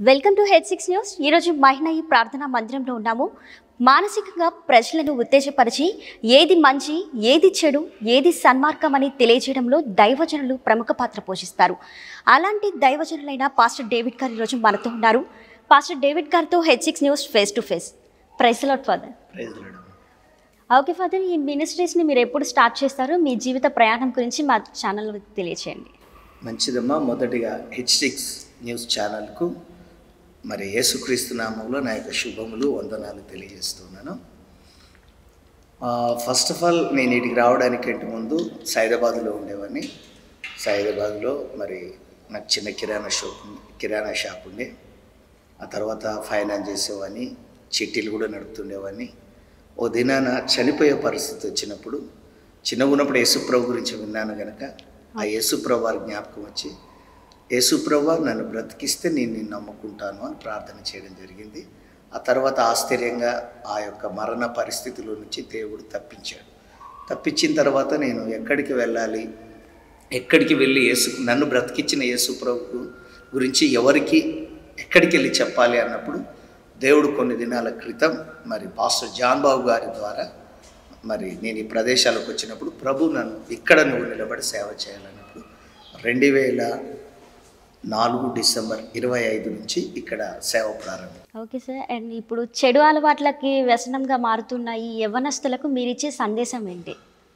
Welcome to head six news ఈరోజు మహిళ ఈ ప్రార్థనా మందిరంలో ఉన్నాము మానసికంగా ప్రజలను ఉత్తేజపరిచి ఏది మంచి ఏది చెడు ఏది సన్మార్గం అని తెలియజేయడంలో దైవజనులు ప్రముఖ పాత్ర పోషిస్తారు అలాంటి దైవజనులైన పాస్టర్ డేవిడ్ గారు ఈరోజు మనతో ఉన్నారు పాస్టర్ డేవిడ్ గారితో head six news face to face praise Lord father praise Lord. Okay father ఈ మినిస్ట్రీస్ని మీరు ఎప్పుడు స్టార్ట్ చేస్తారు మీ జీవిత ప్రయాణం గురించి మా ఛానల్ తెలియచేయండి మంచిదమ్మా మొదటిగా హెచ్ సిక్స్ న్యూస్ ఛానల్కు మరి యేసుక్రీస్తు నామంలో నా యొక్క శుభములు వందనాలు తెలియజేస్తున్నాను ఆ, ఫస్ట్ ఆఫ్ ఆల్ నేను ఇటుకి రావడానికంటే ముందు సైదాబాద్లో ఉండేవాడిని సైదాబాద్లో మరి నాకు చిన్న కిరాణా షాప్ ఉంది కిరాణా షాప్ ఉండే ఆ తర్వాత ఫైనాన్స్ చేసేవాడిని చిట్టీలు కూడా నడుపుతుండేవాడిని ఓ దినాన చనిపోయే పరిస్థితి వచ్చినప్పుడు చిన్నగా ఉన్నప్పుడు యేసుప్రభు గురించి విన్నాను కనుక ఆ యేసుప్రభు వారి జ్ఞాపకం వచ్చి యేసుప్రభు నన్ను బ్రతికిస్తే నేను నిన్ను నమ్ముకుంటాను అని ప్రార్థన చేయడం జరిగింది ఆ తర్వాత ఆశ్చర్యంగా ఆ యొక్క మరణ పరిస్థితిలో నుంచి దేవుడు తప్పించాడు తప్పించిన తర్వాత నేను ఎక్కడికి వెళ్ళాలి ఎక్కడికి వెళ్ళి యేసు నన్ను బ్రతికించిన యేసు ప్రభు గురించి ఎవరికి ఎక్కడికి వెళ్ళి చెప్పాలి అన్నప్పుడు దేవుడు కొన్ని దినాల క్రితం మరి పాస్టర్ జాన్ బాబు గారి ద్వారా మరి నేను ఈ ప్రదేశాలకు వచ్చినప్పుడు ప్రభు నన్ను ఇక్కడ నువ్వు నిలబడి సేవ చేయాలన్నప్పుడు రెండు వేల నాలుగు డిసెంబర్ ఇరవై ఐదు నుంచి ఇక్కడ సేవ ప్రారంభం ఓకే సార్ అండ్ ఇప్పుడు చెడు అలవాట్లకి వ్యసనంగా మారుతున్న ఈ యవ్వనస్తులకు మీరు ఇచ్చే సందేశం ఏంటి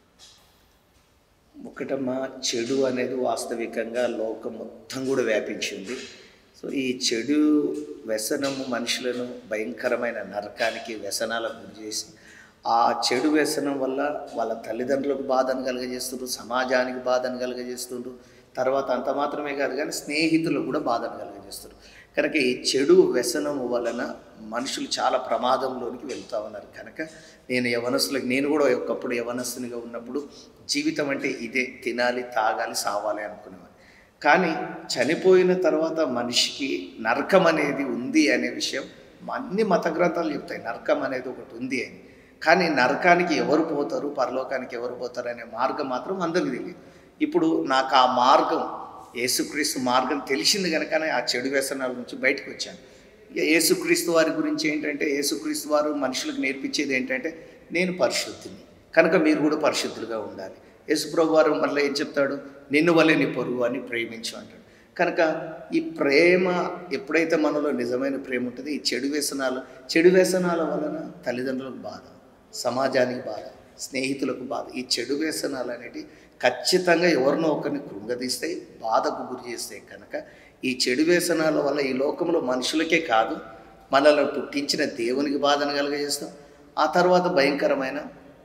ఒకటమ్మా చెడు అనేది వాస్తవికంగా లోకం మొత్తం కూడా వ్యాపించింది సో ఈ చెడు వ్యసనము మనుషులను భయంకరమైన నరకానికి వ్యసనాలకు గురి చేసి ఆ చెడు వ్యసనం వల్ల వాళ్ళ తల్లిదండ్రులకు బాధను కలుగజేస్తుండ్రు సమాజానికి బాధను కలుగజేస్తుండ్రు తర్వాత అంత మాత్రమే కాదు కానీ స్నేహితులకు కూడా బాధను కలుగజేస్తుండ్రు కనుక ఈ చెడు వ్యసనము వలన మనుషులు చాలా ప్రమాదంలోనికి వెళ్తూ ఉన్నారు కనుక నేను యవనస్తులకు నేను కూడా ఒకప్పుడు యవనస్తునిగా ఉన్నప్పుడు జీవితం అంటే ఇదే తినాలి తాగాలి సావాలి అనుకునేవాడిని కానీ చనిపోయిన తర్వాత మనిషికి నరకం అనేది ఉంది అనే విషయం అన్ని మత గ్రంథాలు చెప్తాయి నరకం అనేది ఒకటి ఉంది అని కానీ నరకానికి ఎవరు పోతారు పరలోకానికి ఎవరు పోతారు అనే మార్గం మాత్రం అందరికీ తెలియదు ఇప్పుడు నాకు ఆ మార్గం యేసుక్రీస్తు మార్గం తెలిసింది కనుకనే ఆ చెడు వ్యసనాల నుంచి బయటకు వచ్చాను ఇక యేసుక్రీస్తు వారి గురించి ఏంటంటే యేసుక్రీస్తు వారు మనుషులకు నేర్పించేది ఏంటంటే నేను పరిశుద్ధిని కనుక మీరు కూడా పరిశుద్ధులుగా ఉండాలి యేసుప్రభు వారు మళ్ళీ ఏం చెప్తాడు నిన్ను వల్లే నీ పొరుగు అని ప్రేమించు అంటాడు కనుక ఈ ప్రేమ ఎప్పుడైతే మనలో నిజమైన ప్రేమ ఉంటుందో ఈ చెడు వ్యసనాలు చెడు వ్యసనాల వలన తల్లిదండ్రులకు బాధ సమాజానికి బాధ స్నేహితులకు బాధ ఈ చెడు వ్యసనాలు అనేటివి ఖచ్చితంగా ఎవరినో ఒకరిని కృంగదీస్తాయి బాధకు గురి చేస్తాయి కనుక ఈ చెడు వ్యసనాల వల్ల ఈ లోకంలో మనుషులకే కాదు మనల్ని పుట్టించిన దేవునికి బాధను కలుగజేస్తాం ఆ తర్వాత భయంకరమైన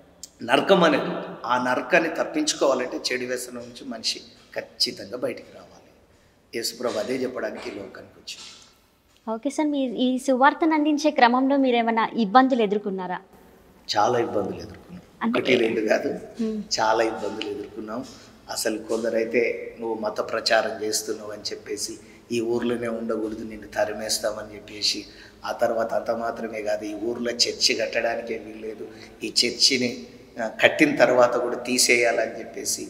నరకం అనేది ఆ నరకాన్ని తప్పించుకోవాలంటే చెడు వ్యసనం నుంచి మనిషి ఖచ్చితంగా బయటికి రావాలి యేసుప్రభు అదే చెప్పడానికి ఈ లోకానికి వచ్చింది ఓకే సార్ మీ ఈ సువార్తను అందించే క్రమంలో మీరు ఏమైనా ఇబ్బందులు ఎదుర్కొన్నారా చాలా ఇబ్బందులు ఎదుర్కొన్నాం అంటే- ఒకటి రెండు కాదు Hmm. చాలా ఇబ్బందులు ఎదుర్కొన్నాం అసలు కొందరైతే నువ్వు మత ప్రచారం చేస్తున్నావు అని చెప్పేసి ఈ ఊర్లోనే ఉండకూడదు నిన్ను తరిమేస్తామని చెప్పేసి ఆ తర్వాత అంత మాత్రమే కాదు ఈ ఊర్లో చర్చి కట్టడానికే వీల్లేదు ఈ చర్చిని ఆ, కట్టిన తర్వాత కూడా తీసేయాలని చెప్పేసి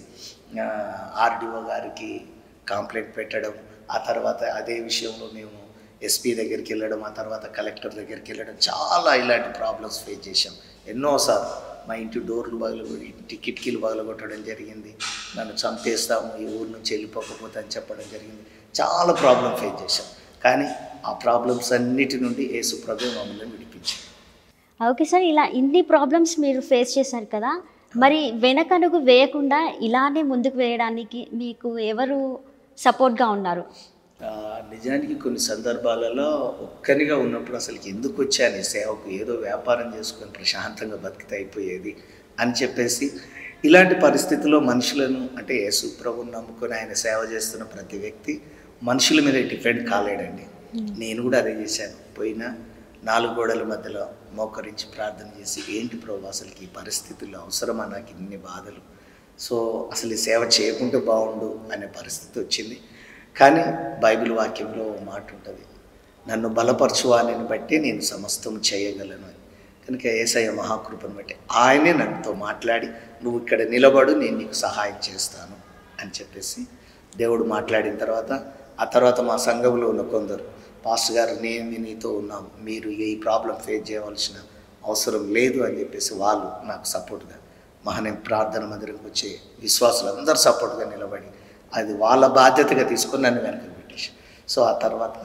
ఆర్డీఓ గారికి కంప్లైంట్ పెట్టడం ఆ తర్వాత అదే విషయంలో మేము ఎస్పీ దగ్గరికి వెళ్ళడం ఆ తర్వాత కలెక్టర్ దగ్గరికి వెళ్ళడం చాలా ఇలాంటి ప్రాబ్లమ్స్ ఫేస్ చేశాం ఎన్నోసార్లు మా ఇంటి డోర్లు పగలు ఇంటి కిటికీలు పగలగొట్టడం జరిగింది నన్ను చంపేస్తాము ఈ ఊరు నుంచి వెళ్ళిపోకపోతే అని చెప్పడం జరిగింది చాలా ప్రాబ్లం ఫేస్ చేశాం కానీ ఆ ప్రాబ్లమ్స్ అన్నిటి నుండి యేసు ప్రభు మమ్మల్ని విడిపించాడు ఓకే సార్ ఇలా ఇన్ని ప్రాబ్లమ్స్ మీరు ఫేస్ చేశారు కదా మరి వెనకడుగు వేయకుండా ఇలానే ముందుకు వేయడానికి మీకు ఎవరు సపోర్ట్గా ఉన్నారు ఆ, నిజానికి కొన్ని సందర్భాలలో ఒక్కరిగా ఉన్నప్పుడు అసలు ఎందుకు వచ్చాను ఈ సేవకు ఏదో వ్యాపారం చేసుకొని ప్రశాంతంగా బతికితే అయిపోయేది అని చెప్పేసి ఇలాంటి పరిస్థితుల్లో మనుషులను అంటే యేసు ప్రభుని నమ్ముకొని ఆయన సేవ చేస్తున్న ప్రతి వ్యక్తి మనుషుల మీద డిపెండ్ కాలేడండి నేను కూడా అదే చేశాను పోయిన నాలుగు గోడల మధ్యలో మోకరించి ప్రార్థన చేసి ఏంటి ప్రభు అసలుకి ఈ పరిస్థితుల్లో అవసరమా నాకు ఇన్ని బాధలు సో అసలు ఈ సేవ చేయకుంటే బాగుండు అనే పరిస్థితి వచ్చింది కానీ బైబిల్ వాక్యంలో ఓ మాట ఉంటుంది నన్ను బలపరచువాని బట్టి నేను సమస్తం చేయగలను అని కనుక ఏసయ్య మహాకృపను బట్టి ఆయనే నన్నుతో మాట్లాడి నువ్వు ఇక్కడ నిలబడు నేను నీకు సహాయం చేస్తాను అని చెప్పేసి దేవుడు మాట్లాడిన తర్వాత ఆ తర్వాత మా సంఘంలో ఉన్న కొందరు పాస్టర్ గారు నేను నీతో ఉన్నాం మీరు ఈ ప్రాబ్లం ఫేస్ చేయవలసిన అవసరం లేదు అని చెప్పేసి వాళ్ళు నాకు సపోర్ట్గా మహనేం ప్రార్థన మందిరంకి వచ్చే విశ్వాసులు అందరూ సపోర్ట్గా నిలబడి అది వాళ్ళ బాధ్యతగా తీసుకొని నన్ను వెనక్కి పెట్టేసి సో ఆ తర్వాత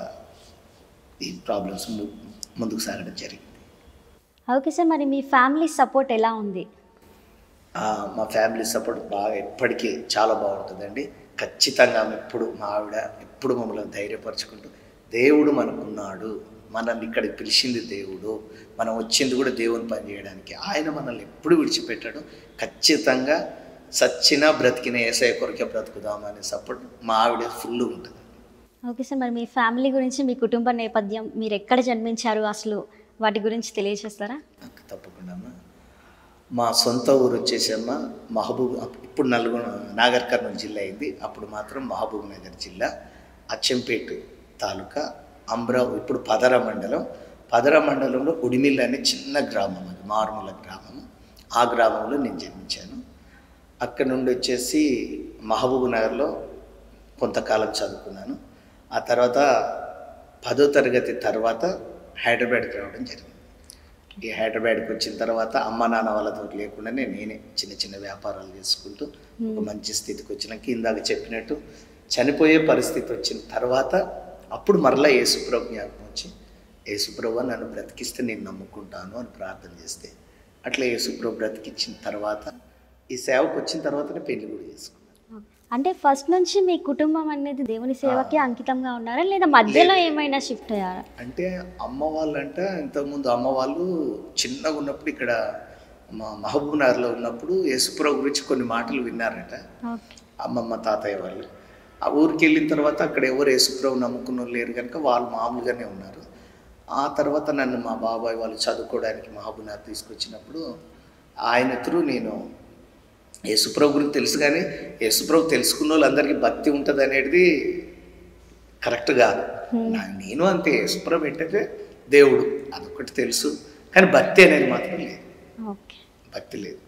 ఈ ప్రాబ్లమ్స్ ము- ముందుకు సాగడం జరిగింది ఓకే సార్ మరి మీ ఫ్యామిలీ సపోర్ట్ ఎలా ఉంది ఆ, మా ఫ్యామిలీ సపోర్ట్ బాగా ఎప్పటికీ చాలా బాగుంటుందండి ఖచ్చితంగా ఆమె ఎప్పుడు మా ఆవిడ ఎప్పుడు మమ్మల్ని ధైర్యపరచుకుంటూ దేవుడు మనకున్నాడు మనల్ని ఇక్కడికి పిలిచింది దేవుడు మనం వచ్చింది కూడా దేవుని పని చేయడానికి ఆయన మనల్ని ఎప్పుడు విడిచిపెట్టాడు ఖచ్చితంగా సచ్చినా బ్రతికిన ఏసఐ కొరకే బ్రతుకుదామనే సపోర్ట్ మా ఆవిడ ఫుల్ ఉంటుంది ఓకే సార్ మరి మీ ఫ్యామిలీ గురించి మీ కుటుంబ నేపథ్యం మీరు ఎక్కడ జన్మించారు అసలు వాటి గురించి తెలియజేస్తారా నాకు తప్పకుండా అమ్మా. మా సొంత ఊరు వచ్చేసమ్మ మహబూబ్ అప్- ఇప్పుడు నల్గొండ నాగర్ కర్నూలు జిల్లా అయింది అప్పుడు మాత్రం మహబూబ్ నగర్ జిల్లా అచ్చంపేట తాలూకా అమరావు ఇప్పుడు పదర మండలం పదర మండలంలో ఉడిమిల్ అనే చిన్న గ్రామం అది మారుమూల గ్రామం ఆ గ్రామంలో నేను జన్మించాను అక్కడ నుండి వచ్చేసి మహబూబ్ నగర్లో కొంతకాలం చదువుకున్నాను ఆ తర్వాత పదో తరగతి తర్వాత హైదరాబాద్కి రావడం జరిగింది ఈ హైదరాబాద్కి వచ్చిన తర్వాత అమ్మ నాన్న వాళ్ళతో లేకుండానే నేనే చిన్న చిన్న వ్యాపారాలు చేసుకుంటూ ఒక మంచి స్థితికి వచ్చినాక ఇందాక చెప్పినట్టు చనిపోయే పరిస్థితి వచ్చిన తర్వాత అప్పుడు మరలా యేసుప్రభు జ్ఞాపకం వచ్చి యేసుప్రభు నన్ను బ్రతికిస్తే నేను నమ్ముకుంటాను అని ప్రార్థన చేస్తే అట్లా యేసుప్రభు బ్రతికించిన తర్వాత ఈ సేవకు వచ్చిన తర్వాతనే పెళ్లి కూడా చేసుకున్నాను అంటే ఫస్ట్ నుంచి మీ కుటుంబం అనేది దేవుని సేవకి అంకితంగా ఉన్నారా లేదా మధ్యలో ఏమైనా షిఫ్ట్ అయ్యారా అంటే అమ్మ వాళ్ళంట ఇంతకుముందు అమ్మ వాళ్ళు చిన్నగా ఉన్నప్పుడు ఇక్కడ మా మహబూబ్ నగర్లో ఉన్నప్పుడు యేసుప్రభు గురించి కొన్ని మాటలు విన్నారట ఓకే అమ్మమ్మ తాతయ్య వాళ్ళు ఆ ఊరికి వెళ్ళిన తర్వాత అక్కడ ఎవరు యేసుప్రభు నమ్ముకున్న వాళ్ళు లేరు కనుక వాళ్ళు మామూలుగానే ఉన్నారు ఆ తర్వాత నన్ను మా బాబాయ్ వాళ్ళు చదువుకోవడానికి మహబూబ్ నగర్ తీసుకొచ్చినప్పుడు ఆయన త్రూ నేను యేసుప్రభు గురించి తెలుసు కానీ యేసుప్రభు తెలుసుకున్న వాళ్ళందరికీ భక్తి ఉంటుంది అనేది కరెక్ట్ కాదు నా- నేను అంతే యేసుప్రభు ఏంటంటే దేవుడు అదొకటి తెలుసు కానీ భక్తి అనేది మాత్రం లేదు ఓకే భక్తి లేదు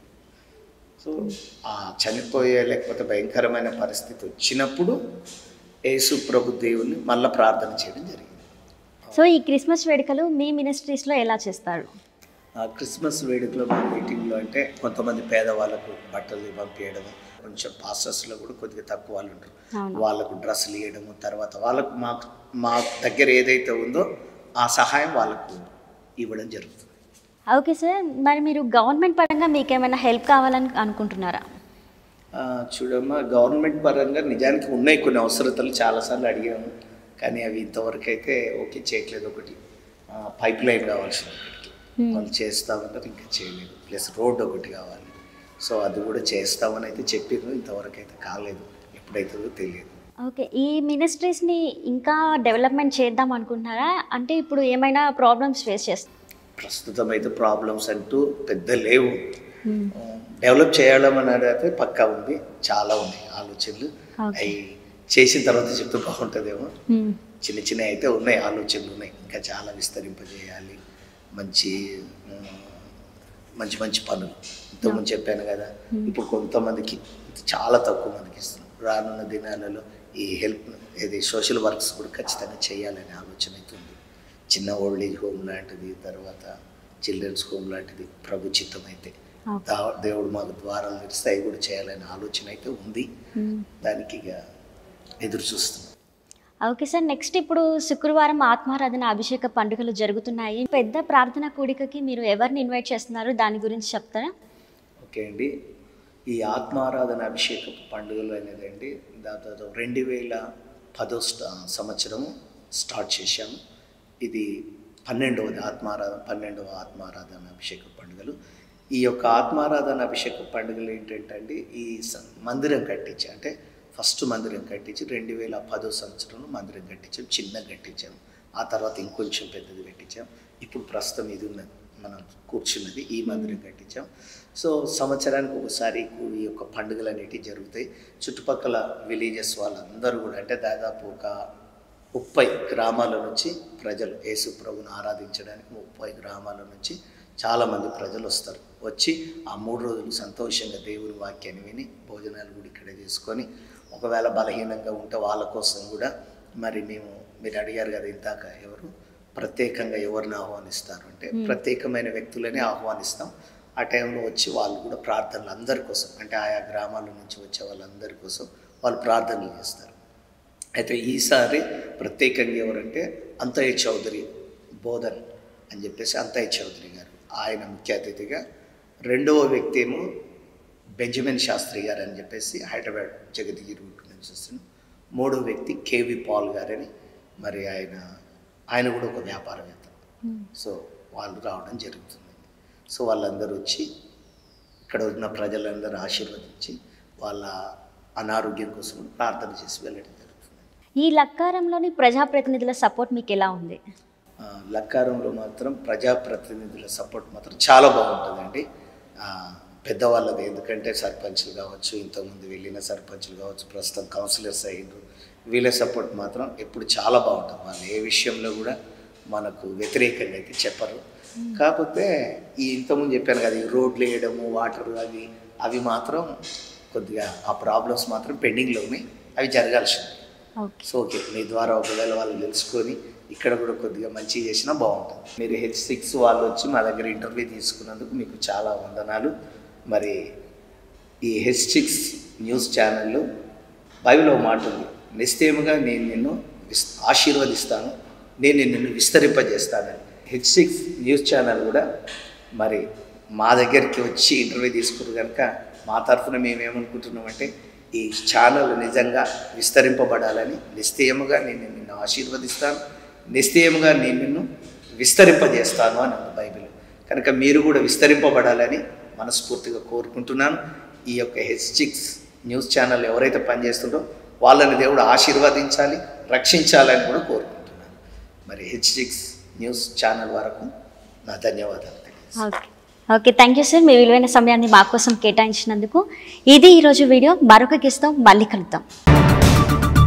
సో ఆ చనిపోయే లేకపోతే భయంకరమైన పరిస్థితి వచ్చినప్పుడు యేసు ప్రభు దేవుని మళ్ళీ ప్రార్థన చేయడం జరిగింది సో ఈ క్రిస్మస్ వేడుకలు మీ మినిస్ట్రీస్లో ఎలా చేస్తారు ఆ క్రిస్మస్ వేడుకలో మా మీటింగ్లో అంటే కొంతమంది పేదవాళ్ళకు బట్టలు పంపించడం కొంచెం పాస్టర్స్లో కూడా కొద్దిగా తక్కువ వాళ్ళు ఉంటారు అవును. వాళ్ళకు డ్రెస్సులు ఇవ్వడము తర్వాత వాళ్ళకు మా మా దగ్గర ఏదైతే ఉందో ఆ సహాయం వాళ్ళకు ఇవ్వడం జరుగుతుంది ఓకే సార్ మరి మీరు గవర్నమెంట్ పరంగా మీకు ఏమైనా హెల్ప్ కావాలని అనుకుంటున్నారా ఆ, చూడమ్మా గవర్నమెంట్ పరంగా నిజానికి ఉన్నాయి కొన్ని అవసరతలు చాలాసార్లు అడిగాము కానీ అవి ఇంతవరకు అయితే ఓకే చేయట్లేదు ఒకటి పైప్ లైన్ కావాల్సిన ఒకటి Hmm. వాళ్ళు చేస్తామన్నారు ఇంకా చేయలేదు ప్లస్ రోడ్ ఒకటి కావాలి సో అది కూడా చేస్తామని అయితే చెప్పారు ఇంతవరకు అయితే కాలేదు ఎప్పుడైతుందో తెలియదు ఓకే ఈ మినిస్ట్రీస్ని ఇంకా డెవలప్మెంట్ చేద్దాం అనుకుంటున్నారా అంటే ఇప్పుడు ఏమైనా ప్రాబ్లమ్స్ ఫేస్ చేస్తారు ప్రస్తుతం అయితే ప్రాబ్లమ్స్ అంటూ పెద్ద లేవు డెవలప్ చేయాలన్నది అయితే పక్కా ఉంది చాలా ఉన్నాయి ఆలోచనలు Okay. అవి చేసిన తర్వాత చెప్తే బాగుంటుందేమో చిన్న చిన్న అయితే ఉన్నాయి ఆలోచనలు ఉన్నాయి ఇంకా చాలా విస్తరింపజేయాలి మంచి ఆ, మంచి మంచి పనులు ఇంతకుముందు చెప్పాను కదా ఇప్పుడు కొంతమందికి చాలా తక్కువ మందికి ఇస్తున్నాం రానున్న దినాలలో ఈ హెల్ప్ ఇది సోషల్ వర్క్స్ కూడా ఖచ్చితంగా చేయాలనే ఆలోచన అయితే ఉంది చిన్న ఓల్డ్ ఏజ్ హోమ్ లాంటిది తర్వాత చిల్డ్రన్స్ హోమ్ లాంటిది ప్రభు చిత్తం అయితే Okay. దా- దేవుడు మాకు ద్వారాలు తెరిస్తే అవి కూడా చేయాలనే ఆలోచన అయితే ఉంది దానికి ఇక ఎదురు చూస్తున్నాం ఓకే సార్ నెక్స్ట్ ఇప్పుడు శుక్రవారం ఆత్మారాధన అభిషేక పండుగలు జరుగుతున్నాయి పెద్ద ప్రార్థన కూడికకి మీరు ఎవరిని ఇన్వైట్ చేస్తున్నారు దాని గురించి చెప్తారా ఓకే అండి ఈ ఆత్మారాధన అభిషేకపు పండుగలు అనేది అండి దాదాపు రెండు వేల పదో స్ట- సంవత్సరము స్టార్ట్ చేశాము ఇది పన్నెండవది ఆత్మారాధన పన్నెండవ ఆత్మారాధన అభిషేక పండుగలు ఈ యొక్క ఆత్మారాధన అభిషేక పండుగలు ఏంటంటే అండి ఈ స- మందిరం కట్టించి అంటే ఫస్ట్ మందిరం కట్టించి రెండు వేల పదో సంవత్సరంలో మందిరం కట్టించాం చిన్నగా కట్టించాం ఆ తర్వాత ఇంకొంచెం పెద్దది కట్టించాం ఇప్పుడు ప్రస్తుతం ఇది ఉన్నది మనం కూర్చున్నది ఈ మందిరం కట్టించాం సో సంవత్సరానికి ఒకసారి కూ- ఈ యొక్క పండుగలు అనేటివి జరుగుతాయి చుట్టుపక్కల విలేజెస్ వాళ్ళందరూ కూడా అంటే దాదాపు ఒక ముప్పై గ్రామాల నుంచి ప్రజలు యేసు ప్రభుని ఆరాధించడానికి ముప్పై గ్రామాల నుంచి చాలామంది ప్రజలు వస్తారు వచ్చి ఆ మూడు రోజులు సంతోషంగా దేవుని వాక్యాన్ని విని భోజనాలు కూడా ఇక్కడే చేసుకొని ఒకవేళ బలహీనంగా ఉంటే వాళ్ళ కోసం కూడా మరి మేము మీరు అడిగారు కదా ఇందాక ఎవరు ప్రత్యేకంగా ఎవరిని ఆహ్వానిస్తారు అంటే ప్రత్యేకమైన వ్యక్తులని ఆహ్వానిస్తాం ఆ టైంలో వచ్చి వాళ్ళు కూడా ప్రార్థనలు అందరి కోసం అంటే ఆయా గ్రామాల నుంచి వచ్చే వాళ్ళందరి కోసం వాళ్ళు ప్రార్థనలు చేస్తారు అయితే ఈసారి ప్రత్యేకంగా ఎవరంటే అంతయ్య చౌదరి బోధన్ అని చెప్పేసి అంతయ్య చౌదరి గారు ఆయన ముఖ్య అతిథిగా రెండవ వ్యక్తి ఏమో బెంజమిన్ శాస్త్రి గారు అని చెప్పేసి హైదరాబాద్ జగద్గిరి రూట్ నుంచి వస్తున్న మూడో వ్యక్తి కేవి పాల్ గారని మరి ఆయన ఆయన కూడా ఒక వ్యాపారవేత్త సో వాళ్ళు రావడం జరుగుతుంది సో వాళ్ళందరూ వచ్చి ఇక్కడ ఉన్న ప్రజలందరూ ఆశీర్వదించి వాళ్ళ అనారోగ్యం కోసం కూడా ప్రార్థన చేసి వెళ్ళడం జరుగుతుంది ఈ లక్కారంలోని ప్రజాప్రతినిధుల సపోర్ట్ మీకు ఎలా ఉంది ఆ, లక్కారంలో మాత్రం ప్రజాప్రతినిధుల సపోర్ట్ మాత్రం చాలా బాగుంటుందండి ఆ, పెద్దవాళ్ళది ఎందుకంటే సర్పంచ్లు కావచ్చు ఇంతకుముందు వెళ్ళిన సర్పంచ్లు కావచ్చు ప్రస్తుతం కౌన్సిలర్స్ అయ్యిండ్రు వీళ్ళ సపోర్ట్ మాత్రం ఎప్పుడు చాలా బాగుంటుంది వాళ్ళు ఏ విషయంలో కూడా మనకు వ్యతిరేకంగా అయితే చెప్పరు కాకపోతే ఈ ఇంతకుముందు చెప్పాను కదా ఈ రోడ్లు వేయడము వాటర్ అవి అవి మాత్రం కొద్దిగా ఆ ప్రాబ్లమ్స్ మాత్రం పెండింగ్లో ఉన్నాయి అవి జరగాల్సింది ఓకే సో ఓకే మీ ద్వారా ఒకవేళ వాళ్ళు తెలుసుకొని ఇక్కడ కూడా కొద్దిగా మంచిగా చేసినా బాగుంటుంది మీరు హెచ్ సిక్స్ వాళ్ళు వచ్చి మా దగ్గర ఇంటర్వ్యూ తీసుకున్నందుకు మీకు చాలా వందనాలు మరి ఈ హెచ్ సిక్స్ న్యూస్ ఛానల్లో బైబిల్ ఒక మాట ఉంది నిశ్చయముగా నేను నిన్ను విస్ ఆశీర్వదిస్తాను నేను నిన్ను విస్తరింపజేస్తానని హెచ్ సిక్స్ న్యూస్ ఛానల్ కూడా మరి మా దగ్గరికి వచ్చి ఇంటర్వ్యూ తీసుకున్నారు కనుక మా తరఫున మేము ఏమనుకుంటున్నామంటే ఈ ఛానల్ నిజంగా విస్తరింపబడాలని నిశ్చయముగా నేను నిన్ను ఆశీర్వదిస్తాను నిశ్చయముగా నేను నిన్ను విస్తరింపజేస్తాను అని ఉంది బైబిల్ కనుక మీరు కూడా విస్తరింపబడాలని మనస్ఫూర్తిగా కోరుకుంటున్నాను ఈ యొక్క హెచ్ సిక్స్ న్యూస్ ఛానల్ ఎవరైతే పనిచేస్తుందో వాళ్ళని దేవుడు ఆశీర్వదించాలి రక్షించాలని కూడా కోరుకుంటున్నాను మరి హెచ్ సిక్స్ న్యూస్ ఛానల్ వరకు నా ధన్యవాదాలు తెలియజేస్తున్నాను. Okay okay thank you sir మీ విలువైన సమయాన్ని మా కోసం కేటాయించినందుకు ఇది ఈరోజు వీడియో మరొక గెస్ట్తో మళ్ళీ కలుద్దాం